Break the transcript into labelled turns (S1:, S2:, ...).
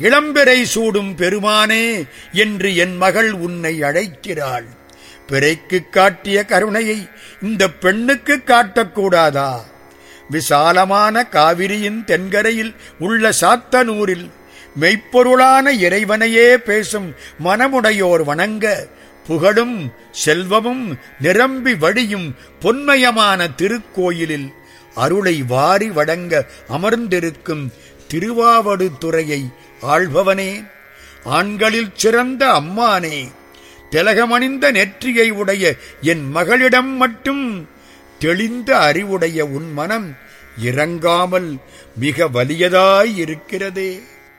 S1: இளம்பெறை சூடும் பெருமானே என்று என் மகள் உன்னை அழைக்கிறாள் பிறைக்குக் காட்டிய கருணையை இந்த பெண்ணுக்கு காட்டக்கூடாதா விசாலமான காவிரியின் தென்கரையில் உள்ள சாத்தனூரில் மெய்ப்பொருளான இறைவனையே பேசும் மனமுடையோர் வணங்க புகழும் செல்வமும் நிரம்பி வடியும் பொன்மயமான திருக்கோயிலில் அருளை வாரி வழங்க அமர்ந்திருக்கும் திருவாவடுதுறையை ஆள்பவனே ஆண்களில் சிறந்த அம்மானே திலகமணிந்த நெற்றியை உடைய என் மகளிடம் மட்டும் தெளிந்த அறிவுடைய உன் மனம் இறங்காமல் மிக வலியதாய் இருக்கிறதே